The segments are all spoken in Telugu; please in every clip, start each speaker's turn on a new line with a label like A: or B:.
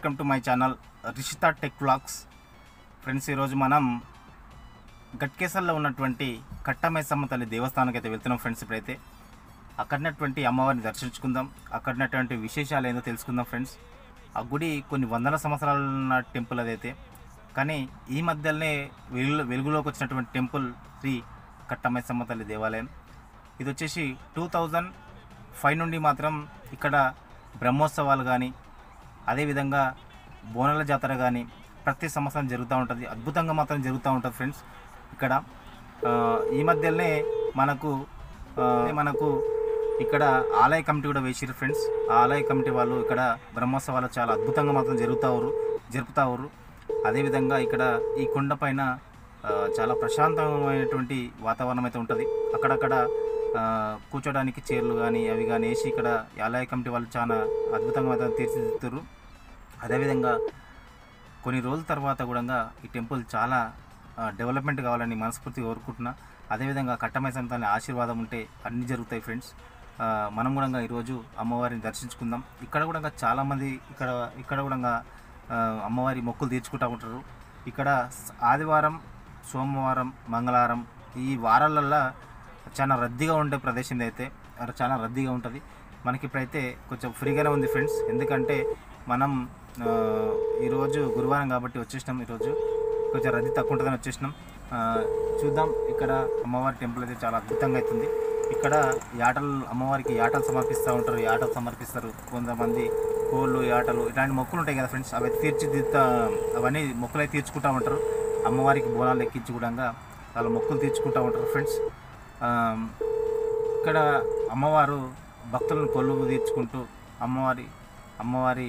A: Welcome to my channel Rishitha tech vlogs friends ఈరోజు మనం గట్కేసర్లో ఉన్నటువంటి కట్టమైసమ్మ తల్లి దేవస్థానానికి అయితే వెళ్తున్నాం ఫ్రెండ్స్ ఇప్పుడైతే అక్కడనటువంటి అమ్మవారిని దర్శించుకుందాం అక్కడనటువంటి విశేషాలు ఏందో తెలుసుకుందాం ఫ్రెండ్స్ ఆ గుడి కొన్ని వందల సంవత్సరాల ఉన్న టెంపుల్ అదైతే కానీ ఈ మధ్యలోనే వెలుగు వెలుగులోకి వచ్చినటువంటి టెంపుల్ శ్రీ కట్టమైసమ్మ తల్లి దేవాలయం ఇది వచ్చేసి టూ థౌజండ్ ఫైవ్ నుండి మాత్రం ఇక్కడ బ్రహ్మోత్సవాలు కానీ అదేవిధంగా బోనాల జాతర కానీ ప్రతి సంవత్సరం జరుగుతూ ఉంటుంది అద్భుతంగా మాత్రం జరుగుతూ ఉంటుంది ఫ్రెండ్స్ ఇక్కడ ఆ, ఈ మధ్యలోనే మనకు ఆ, మనకు ఇక్కడ ఆలయ కమిటీ కూడా వేసిరు ఫ్రెండ్స్ ఆ ఆలయ కమిటీ వాళ్ళు ఇక్కడ బ్రహ్మోత్సవాలు చాలా అద్భుతంగా మాత్రం జరుగుతారు జరుపుతారు అదేవిధంగా ఇక్కడ ఈ కొండ పైన ఆ, చాలా ప్రశాంతమైనటువంటి వాతావరణం అయితే ఉంటుంది అక్కడక్కడ ఆ, కూర్చోడానికి చైర్లు కానీ అవి కానీ వేసి ఇక్కడ ఈ ఆలయ కమిటీ వాళ్ళు చాలా అద్భుతంగా అయితే తీర్చిదిద్దుతారు అదేవిధంగా కొన్ని రోజుల తర్వాత కూడా ఈ టెంపుల్ చాలా ఆ, డెవలప్మెంట్ కావాలని మనస్ఫూర్తిగా కోరుకుంటున్నా అదేవిధంగా కట్టమై సంతాన్ని ఆశీర్వాదం ఉంటే అన్నీ జరుగుతాయి ఫ్రెండ్స్ ఆ, మనం కూడా ఈరోజు అమ్మవారిని దర్శించుకుందాం ఇక్కడ కూడా చాలామంది ఇక్కడ ఇక్కడ కూడా ఆ, అమ్మవారి మొక్కులు తీర్చుకుంటూ ఉంటారు ఇక్కడ స- ఆదివారం సోమవారం మంగళవారం ఈ వారాలల్లో చాలా రద్దీగా ఉండే ప్రదేశం ఇది అయితే అక్కడ చాలా రద్దీగా ఉంటుంది మనకి ఇప్పుడైతే కొంచెం ఫ్రీగానే ఉంది ఫ్రెండ్స్ ఎందుకంటే మనం ఆ, ఈరోజు గురువారం కాబట్టి వచ్చేసినాం ఈరోజు కొంచెం రద్దీ తక్కువ ఉంటుందని వచ్చేసినాం ఆ, చూద్దాం ఇక్కడ అమ్మవారి టెంపుల్ అయితే చాలా అద్భుతంగా అవుతుంది ఇక్కడ యాటలు అమ్మవారికి యాటలు సమర్పిస్తూ ఉంటారు యాటలు సమర్పిస్తారు కొంతమంది కోళ్ళు యాటలు ఇలాంటి మొక్కులు ఉంటాయి కదా ఫ్రెండ్స్ అవి తీర్చిదిద్దా అవన్నీ మొక్కులు అయితే తీర్చుకుంటూ ఉంటారు అమ్మవారికి బోనాలు ఎక్కించి కూడా వాళ్ళ మొక్కులు తీర్చుకుంటూ ఉంటారు ఫ్రెండ్స్ ఆ, ఇక్కడ అమ్మవారు భక్తులను కొలువు తీర్చుకుంటూ అమ్మవారి అమ్మవారి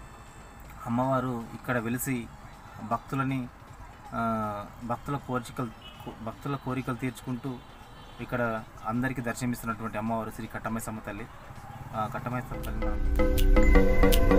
A: అమ్మవారు ఇక్కడ వెలిసి భక్తులని ఆ, భక్తుల కోరికలు భక్తుల కోరికలు తీర్చుకుంటూ ఇక్కడ అందరికీ దర్శనమిస్తున్నటువంటి అమ్మవారు శ్రీ కట్టమైసమ్మ తల్లి ఆ, కట్టమైసమ్మ తల్లి మనం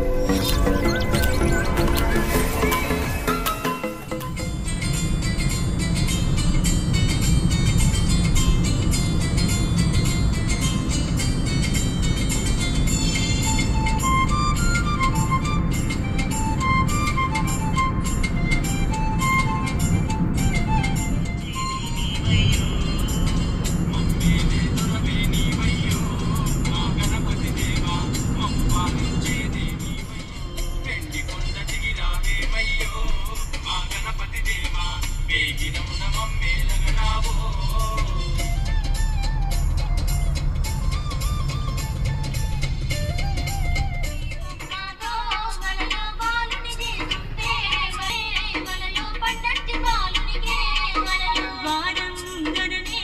B: నాతో వలలో బాలుని చేస్తుంటే వలలో పడ్డట్టు బాలునికే వలలో వారం గణనే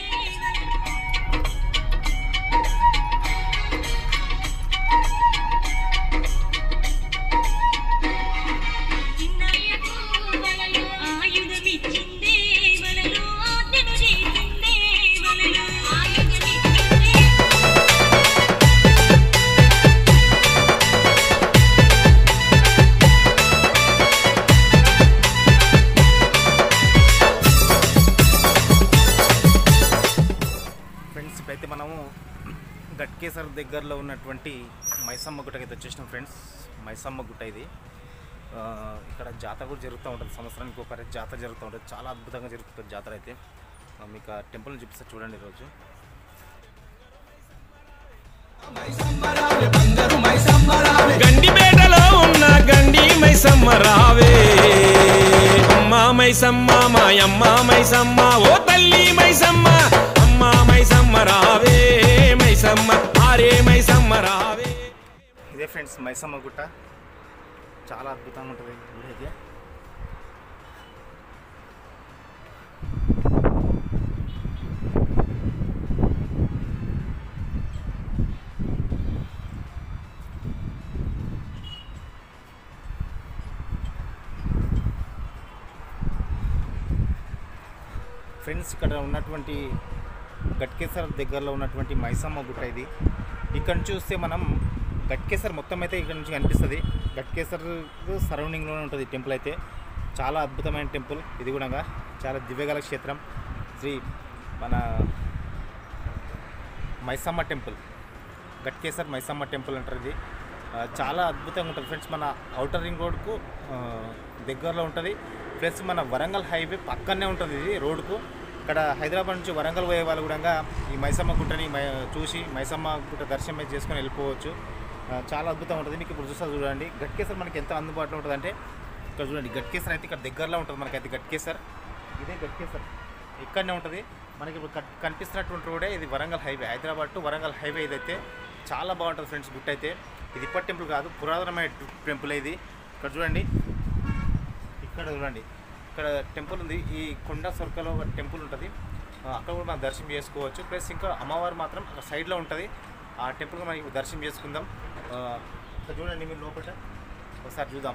B: చిన్నయ్యకు వలలో ఆయుధమిచ్చిందే వలలో ఆజ్ఞను చేసిందే వలలో ఆయుధమిచ్చిందే
A: ఫ్రెండ్స్ ఇప్పుడైతే మనము గట్కేసర్ దగ్గరలో ఉన్నటువంటి మైసమ్మ గుట్టకి అయితే వచ్చేసినాం ఫ్రెండ్స్ మైసమ్మ గుట్ట ఇది ఆ, ఇక్కడ జాతర కూడా జరుగుతూ ఉంటుంది సంవత్సరానికి ఒకసారి జాతర జరుగుతూ ఉంటుంది చాలా అద్భుతంగా జరుగుతుంది జాతర అయితే ఆ, మీకు ఆ టెంపుల్ని చూపిస్తే చూడండి ఈరోజు
C: గండిపేటలో ఉన్న గండి మైసమ్మ రావే అమ్మ మైసమ్మ మాయమ్మ మైసమ్మ ఓ తల్లి మైసమ్మ అమ్మ మైసమ్మ రావే మైసమ్మ ఆరే మైసమ్మ రావే
A: ఇదే ఫ్రెండ్స్ మైసమ్మ గుట్ట చాలా అద్భుతంగా ఉంటుంది ఈ గుడి అయితే ఫ్రెండ్స్ ఇక్కడ ఉన్నటువంటి గట్కేసర్ దగ్గరలో ఉన్నటువంటి మైసమ్మ గుట్ట ఇది ఇక్కడ నుంచి చూస్తే మనం గట్కేసర్ మొత్తం అయితే ఇక్కడ నుంచి కనిపిస్తుంది గట్కేసర్ సరౌండింగ్లోనే ఉంటుంది ఈ టెంపుల్ అయితే చాలా అద్భుతమైన టెంపుల్ ఇది కూడా చాలా దివ్యగల క్షేత్రం శ్రీ మన మైసమ్మ టెంపుల్ గట్కేసర్ మైసమ్మ టెంపుల్ అంటారు ఇది ఆ, చాలా అద్భుతంగా ఉంటుంది ఫ్రెండ్స్ మన అవుటర్ రింగ్ రోడ్కు ఆ, దగ్గరలో ఉంటుంది ప్లస్ మన వరంగల్ హైవే పక్కనే ఉంటుంది ఇది రోడ్కు ఇక్కడ హైదరాబాద్ నుంచి వరంగల్ పోయే వాళ్ళు కూడా ఈ మైసమ్మ గుట్టని మై చూసి మైసమ్మ గుట్ట దర్శనం చేసుకొని వెళ్ళిపోవచ్చు ఆ, చాలా అద్భుతంగా ఉంటుంది మీకు ఇప్పుడు చూస్తారు చూడండి గట్కేసర్ మనకి ఎంత అందుబాటులో ఉంటుంది అంటే ఇక్కడ చూడండి గట్కేసర్ అయితే ఇక్కడ దగ్గరలో ఉంటుంది మనకైతే గట్కేసర్ ఇదే గట్కేసర్ ఇక్కడనే ఉంటుంది మనకి ఇప్పుడు కట్- కనిపిస్తున్నటువంటి రోడే ఇది Warangal highway Hyderabad to Warangal highway ఇదైతే చాలా బాగుంటుంది ఫ్రెండ్స్ గుట్ట అయితే ఇది ఇప్పటి టెంపుల్ కాదు పురాతనమైన టెంపుల్ ఇది ఇక్కడ చూడండి ఇక్కడ చూడండి ఇక్కడ టెంపుల్ ఉంది ఈ కొండ సొరకలో ఒక టెంపుల్ ఉంటుంది ఆ, అక్కడ కూడా మనం దర్శనం చేసుకోవచ్చు ప్లస్ ఇంకా అమ్మవారు మాత్రం అక్కడ సైడ్లో ఉంటుంది ఆ టెంపుల్ మనం ఇప్పుడు దర్శనం చేసుకుందాం ఆ, ఇక్కడ చూడండి మీరు లోపల ఒకసారి చూద్దాం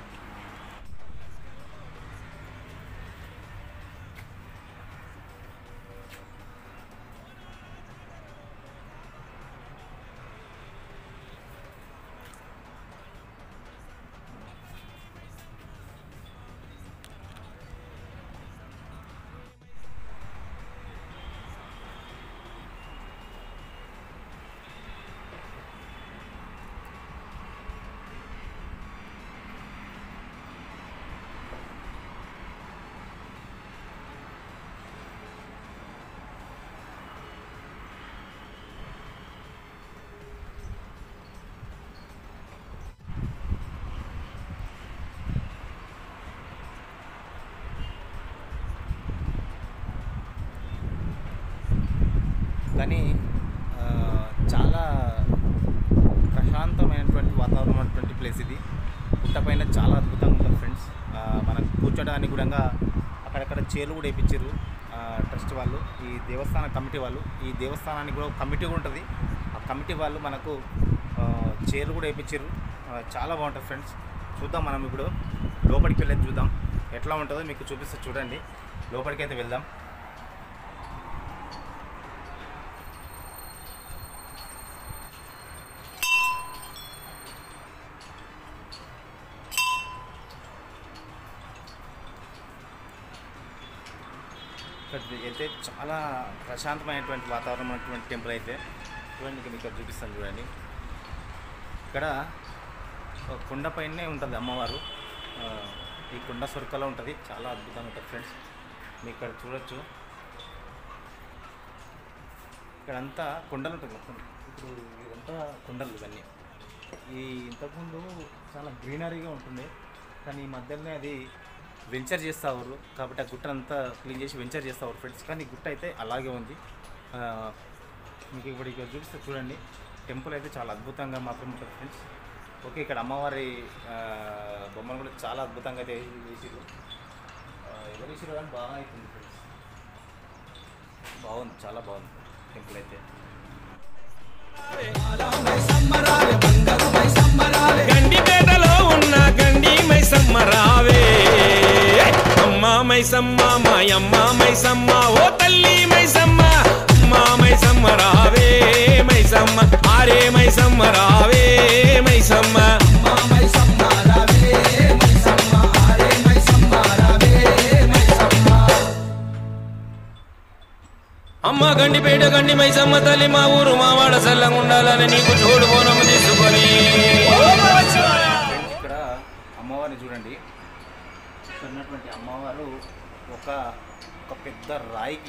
A: కానీ ఆ, చాలా ప్రశాంతమైనటువంటి వాతావరణం ఉన్నటువంటి ప్లేస్ ఇది పుట్టపైన చాలా అద్భుతంగా ఉంటుంది ఫ్రెండ్స్ ఆ, మనకు కూర్చోడానికి కూడా అక్కడక్కడ చైర్లు కూడా వేయించారు ట్రస్ట్ వాళ్ళు ఈ దేవస్థాన కమిటీ వాళ్ళు ఈ దేవస్థానానికి కూడా ఒక కమిటీ కూడా ఉంటుంది ఆ కమిటీ వాళ్ళు మనకు ఆ, చైర్లు కూడా వేయించారు చాలా బాగుంటుంది ఫ్రెండ్స్ చూద్దాం మనం ఇప్పుడు లోపలికి వెళ్ళేది చూద్దాం ఎట్లా ఉంటుందో మీకు చూపిస్తే చూడండి లోపలికి అయితే వెళ్దాం ఇక్కడ అయితే చాలా ప్రశాంతమైనటువంటి వాతావరణం ఉన్నటువంటి టెంపుల్ అయితే చూడండి ఇక్కడ ఇక్కడ చూపిస్తాను చూడండి ఇక్కడ ఒక కొండ పైనే ఉంటుంది అమ్మవారు ఆ, ఈ కొండ సొరకలో ఉంటుంది చాలా అద్భుతంగా ఉంటుంది ఫ్రెండ్స్ మీకు ఇక్కడ చూడొచ్చు ఇక్కడంతా కొండలు ఉంటుంది మొత్తం ఇప్పుడు ఇదంతా కొండలు ఇవన్నీ ఈ ఇంతకుముందు చాలా గ్రీనరీగా ఉంటుండే కానీ ఈ మధ్యలోనే అది వెంచర్ చేస్తారు కాబట్టి ఆ గుట్టనంతా క్లీన్ చేసి వెంచర్ చేస్తారు ఫ్రెండ్స్ కానీ ఈ గుట్ట అయితే అలాగే ఉంది ఆ, మీకు ఇప్పుడు ఇక్కడ చూపిస్తే చూడండి టెంపుల్ అయితే చాలా అద్భుతంగా మాత్రం ఉంటుంది ఫ్రెండ్స్ ఓకే ఇక్కడ అమ్మవారి ఆ, బొమ్మలు కూడా చాలా అద్భుతంగా అయితే వేసిరు ఎవరు వేసిరు కానీ బాగా అవుతుంది ఫ్రెండ్స్ బాగుంది చాలా బాగుంది టెంపుల్ అయితే
C: గండిపేటలో ఉన్న గండి మైసమ్మ రావే అమ్మా మైసమ్మ మాయమ్మ మైసమ్మ ఓ తల్లి మైసమ్మ అమ్మా మైసమ్మ రావే మైసమ్మ ఆరే మైసమ్మ రావే మైసమ్మ అమ్మ గండిపేట గండి మైసమ్మ తల్లి మా ఊరు మా వాడ సల్లంగా ఉండాలని నీకు చూడు బోనము తీసుకొని
A: ఫ్రెండ్స్ ఇక్కడ అమ్మవారిని చూడండి ఇక్కడ ఉన్నటువంటి అమ్మవారు ఒక ఒక పెద్ద రాయికి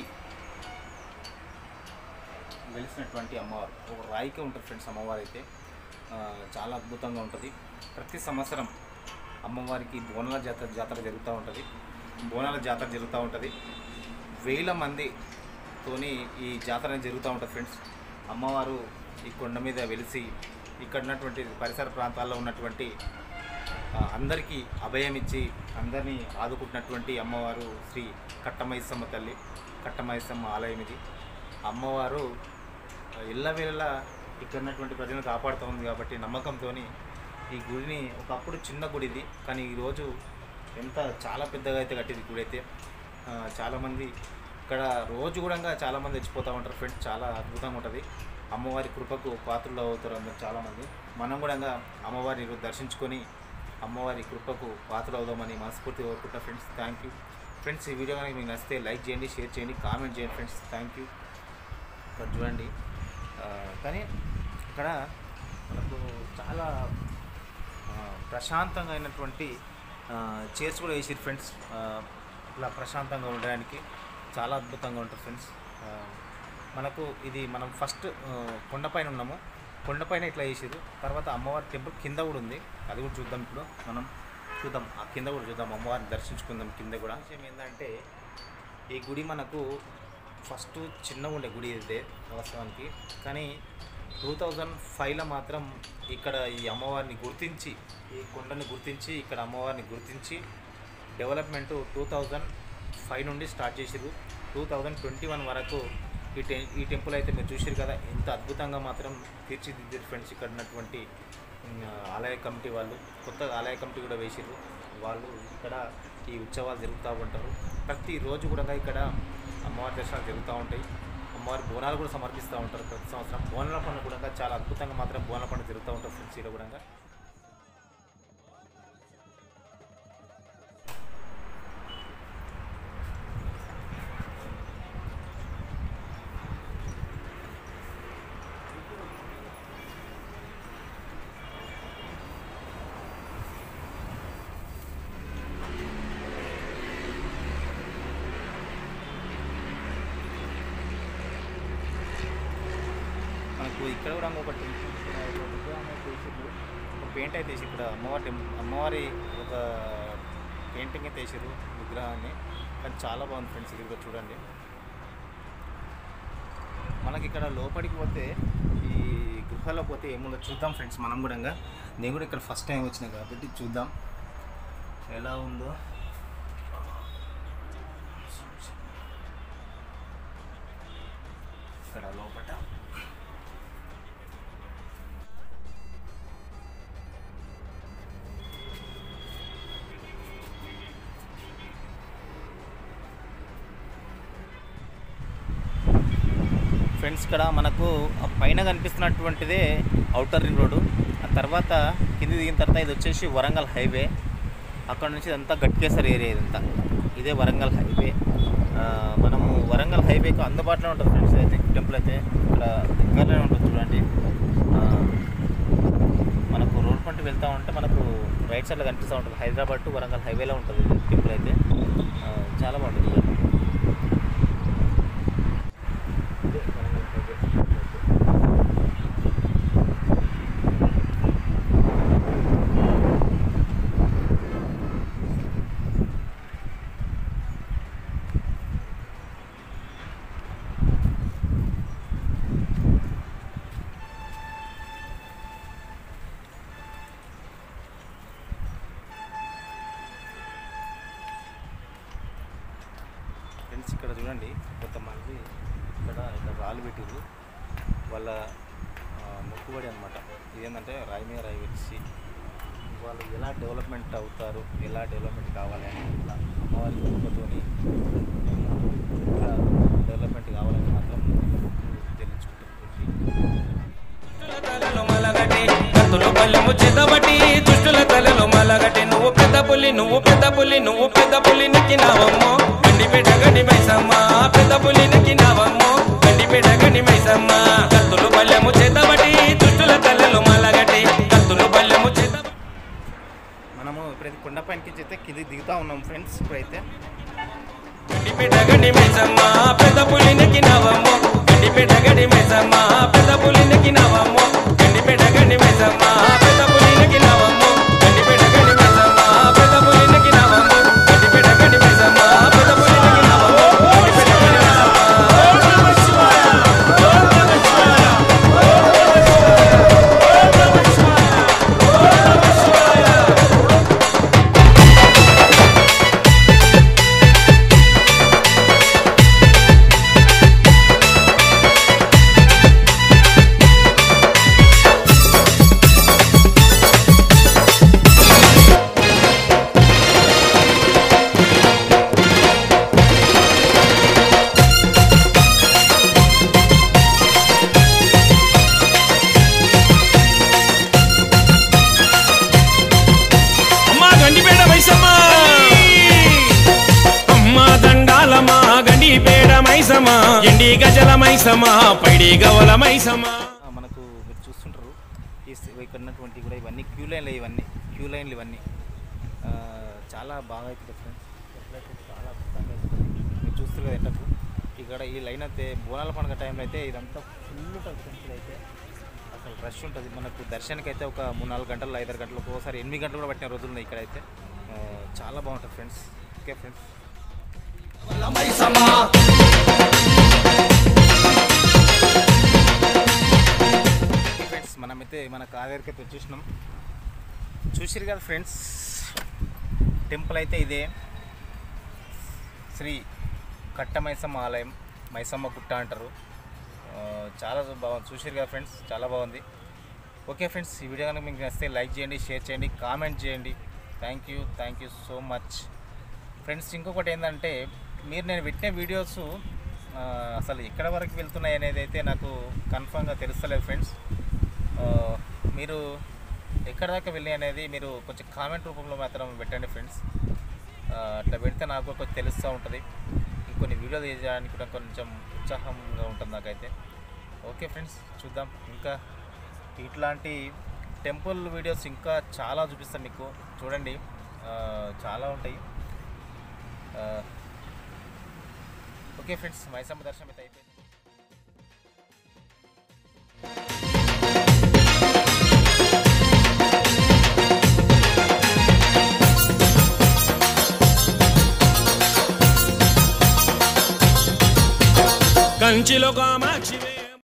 A: వెలిసినటువంటి అమ్మవారు ఒక రాయికే ఉంటుంది ఫ్రెండ్స్ అమ్మవారు అయితే ఆ, చాలా అద్భుతంగా ఉంటుంది ప్రతి సంవత్సరం అమ్మవారికి బోనాల జాతర జాతర జరుగుతూ ఉంటుంది బోనాల జాతర జరుగుతూ ఉంటుంది వేల మందితోని ఈ జాతర అనేది జరుగుతూ ఉంటుంది ఫ్రెండ్స్ అమ్మవారు ఈ కొండ మీద వెలిసి ఇక్కడ ఉన్నటువంటి పరిసర ప్రాంతాల్లో ఉన్నటువంటి ఆ, అందరికీ అభయం ఇచ్చి అందరినీ ఆదుకుంటున్నటువంటి అమ్మవారు శ్రీ కట్టమైసమ్మ తల్లి కట్టమైసమ్మ ఆలయం ఇది అమ్మవారు ఇళ్ళవేళలా ఇక్కడ ఉన్నటువంటి ప్రజలను కాపాడుతూ ఉంది కాబట్టి నమ్మకంతో ఈ గుడిని ఒకప్పుడు చిన్న గుడి ఇది కానీ ఈరోజు ఎంత చాలా పెద్దగా అయితే కట్టింది గుడి అయితే ఆ, చాలామంది ఇక్కడ రోజు కూడా చాలామంది వచ్చిపోతూ ఉంటారు ఫ్రెండ్స్ చాలా అద్భుతంగా ఉంటుంది అమ్మవారి కృపకు పాత్రలు అవుతారు అందరు చాలామంది మనం కూడా అమ్మవారిని ఈరోజు దర్శించుకొని అమ్మవారి కృపకు పాత్రలు అవుదామని మనస్ఫూర్తిగా కోరుకుంటా ఫ్రెండ్స్ థ్యాంక్ యూ ఫ్రెండ్స్ ఈ వీడియో కనుక మీకు నచ్చితే లైక్ చేయండి షేర్ చేయండి కామెంట్ చేయండి ఫ్రెండ్స్ థ్యాంక్ యూ ఇక్కడ చూడండి ఆ, కానీ ఇక్కడ మనకు చాలా ప్రశాంతంగా అయినటువంటి చైర్స్ కూడా వేసారు ఫ్రెండ్స్ ఇలా ప్రశాంతంగా ఉండడానికి చాలా అద్భుతంగా ఉంటుంది ఫ్రెండ్స్ ఆ, మనకు ఇది మనం ఫస్ట్ ఆ, కొండపైన ఉన్నాము కొండపైన ఇట్లా వేసారు తర్వాత అమ్మవారి టెంపుల్ కింద కూడా ఉంది అది కూడా చూద్దాం ఇప్పుడు మనం చూద్దాం ఆ కింద కూడా చూద్దాం అమ్మవారిని దర్శించుకుందాం కింద కూడా విషయం ఏంటంటే ఈ గుడి మనకు ఫస్ట్ చిన్నగా ఉండే గుడి ఇదే వాస్తవానికి కానీ టూ థౌజండ్ ఫైవ్లో మాత్రం ఇక్కడ ఈ అమ్మవారిని గుర్తించి ఈ కొండని గుర్తించి ఇక్కడ అమ్మవారిని గుర్తించి డెవలప్మెంట్ టూ థౌజండ్ ఫైవ్ నుండి స్టార్ట్ చేసిరు టూ థౌజండ్ ట్వంటీ వన్ వరకు ఈ టె ఈ టెంపుల్ అయితే మీరు చూసారు కదా ఎంత అద్భుతంగా మాత్రం తీర్చిదిద్దారు ఫ్రెండ్స్ ఇక్కడ ఉన్నటువంటి ఉమ్, ఆలయ కమిటీ వాళ్ళు కొత్తగా ఆలయ కమిటీ కూడా వేసిర్రు వాళ్ళు ఇక్కడ ఈ ఉత్సవాలు జరుగుతూ ఉంటారు ప్రతిరోజు కూడా ఇక్కడ అమ్మవారి దర్శనాలు జరుగుతూ ఉంటాయి అమ్మవారి బోనాలు కూడా సమర్పిస్తూ ఉంటారు ప్రతి సంవత్సరం బోనాల పండుగ కూడా చాలా అద్భుతంగా మాత్రం బోనాల పండుగ జరుగుతూ ఉంటుంది ఫ్రెండ్స్ ఇక్కడ కూడా మనకు ఇక్కడ కూడా ఒక టెంపుల్ ఇక్కడ ఒక విగ్రహం అయితే వేసిర్రు ఒక పెయింట్ అయితే వేసి ఇక్కడ అమ్మవారి టెంపుల్ అమ్మవారి ఒక పెయింటింగ్ అయితే వేసారు విగ్రహాన్ని కానీ చాలా బాగుంది ఫ్రెండ్స్ ఇక్కడ కూడా చూడండి మనకి ఇక్కడ లోపలికి పోతే ఈ గుహలో పోతే ఏముందో చూద్దాం ఫ్రెండ్స్ మనం కూడా నేను కూడా ఇక్కడ ఫస్ట్ టైం వచ్చిన కాబట్టి చూద్దాం ఎలా ఉందో ఇక్కడ లోపల ఫ్రెండ్స్ ఇక్కడ మనకు ఆ పైన కనిపిస్తున్నటువంటిదే అవుటర్ రింగ్ రోడ్డు ఆ తర్వాత కింది దిగిన తర్వాత ఇది వచ్చేసి వరంగల్ హైవే అక్కడ నుంచి ఇదంతా గట్కేసర్ ఏరియా ఇదంతా ఇదే వరంగల్ హైవే ఆ, మనము వరంగల్ హైవేకి అందుబాటులో ఉంటుంది ఫ్రెండ్స్ అయితే టెంపుల్ అయితే ఇక్కడ దగ్గరలోనే ఉంటుంది చూడండి ఆ, మనకు రోడ్ పంట వెళ్తూ ఉంటే మనకు రైట్ సైడ్లో కనిపిస్తూ ఉంటుంది హైదరాబాద్ టు వరంగల్ హైవేలో ఉంటుంది ఇది టెంపుల్ అయితే ఆ, చాలా బాగుంటుంది చూడండి. ఇదే వరంగల్ హైవే ఫ్రెండ్స్ ఇక్కడ చూడండి కొంతమంది ఇక్కడ ఇక్కడ రాళ్ళు పెట్టిర్రు వాళ్ళ ఆ, మొక్కుబడి అనమాట ఇదేంటంటే రాయి మీద రాయి వచ్చి వాళ్ళు ఎలా డెవలప్మెంట్ అవుతారు ఎలా డెవలప్మెంట్ కావాలి అని ఇట్లా అమ్మవారి కృపతోని ఇలా డెవలప్మెంట్ కావాలని మాత్రం తెలుసుకుంటారు
C: దుష్టుల తలలో మలగటి కత్తులు పల్లెము చేతబట్టి దుష్టుల తలలో మలగటి నువ్వు పెద్ద పులి నువ్వు పెద్ద పులి నువ్వు పెద్ద పులి నెక్కినావమ్మో గండిపేట గండి మైసమ్మ పెద్ద పులి నెక్కినావమ్మో గండిపేట గండి మైసమ్మ కత్తులు పల్లెము చేతబట్టి దుష్టుల తలలో మలగటి కత్తులు పల్లెము చేతబట్టి
A: మనము ఇప్పుడైతే కొండపైనకి అయితే కింద దిగుతా ఉన్నాం ఫ్రెండ్స్ ఇప్పుడైతే
C: గండిపేట గండి మైసమ్మ పెద్ద పులి నెక్కినావమ్మో గండిపేట గండి మైసమ్మ పెద్ద పులి నెక్కినావమ్మో గండిపేట గండి మైసమ్మ పెద్ద పులి నెక్కినావమ్మో గండిపేట గండి మైసమ్మ పెద్ద పులి నెక్కినావమ్మో గండిపేట గండి మైసమ్మ పెద్ద పులి నెక్కినావమ్మో గండిపేట గండి అమ్మా గండిపేట మైసమ్మ అమ్మా దండాలమ్మా గండిపేట మైసమ్మ ఎండి గజల మైసమ్మ పైడి గవల మైసమ్మ
A: ఆ, మనకు మీరు చూస్తుంటారు ఈ స- ఇక్కడ ఉన్నటువంటి కూడా ఇవన్నీ క్యూ లైన్లు ఇవన్నీ క్యూ లైన్లు ఇవన్నీ ఆ, చాలా బాగా అవుతుంది ఫ్రెండ్స్ ఎట్లయితే చాలా అద్భుతంగా అవుతుంది మీరు చూస్తారు కదా ఎండకు ఇక్కడ ఈ లైన్ అయితే బోనాల పండుగ టైంలో అయితే ఇదంతా ఫుల్ ఉంటుంది ఫ్రెండ్స్ ఇదైతే అసలు రష్ ఉంటుంది మనకు దర్శనానికి అయితే ఒక మూడు నాలుగు గంటలు ఐదారు గంటలు ఒక్కోసారి ఎనిమిది గంటలు కూడా పట్టిన రోజులు ఉన్నాయి ఇక్కడైతే ఆ, చాలా బాగుంటుంది friends okay friends okay friends మనమైతే మన కావేరికి అయితే వచ్చేసినాం చూసిరు కదా ఫ్రెండ్స్ టెంపుల్ అయితే ఇదే శ్రీ కట్ట మైసమ్మ ఆలయం మైసమ్మ గుట్ట అంటారు ఆ, చాలా బాగుంది చూసిరు కదా ఫ్రెండ్స్ చాలా బాగుంది ఓకే ఫ్రెండ్స్ ఈ వీడియో కనుక మీకు నచ్చితే లైక్ చేయండి షేర్ చేయండి కామెంట్ చేయండి thank you thank you so much friends ఇంకొకటి ఏంటంటే మీరు నేను పెట్టిన వీడియోస్ ఆ, అసలు ఎక్కడ వరకు వెళ్తున్నాయి అనేది అయితే నాకు కన్ఫామ్గా తెలుస్తలేదు ఫ్రెండ్స్ ఆ, మీరు ఎక్కడ దాకా వెళ్ళి అనేది మీరు కొంచెం కామెంట్ రూపంలో మాత్రం పెట్టండి ఫ్రెండ్స్ ఆ, అట్లా పెడితే నాకు కొంచెం తెలుస్తూ ఉంటుంది ఇంకొన్ని వీడియోలు చేయడానికి కూడా కొంచెం ఉత్సాహంగా ఉంటుంది నాకైతే ఓకే ఫ్రెండ్స్ చూద్దాం ఇంకా ఇట్లాంటి టెంపుల్ వీడియోస్ ఇంకా చాలా చూపిస్తాను మీకు చూడండి ఆ, చాలా ఉంటాయి ఆ, ఓకే ఫ్రెండ్స్ మైసమ్మ దర్శనం అయితే అయిపోయింది
C: కంచిలో కామ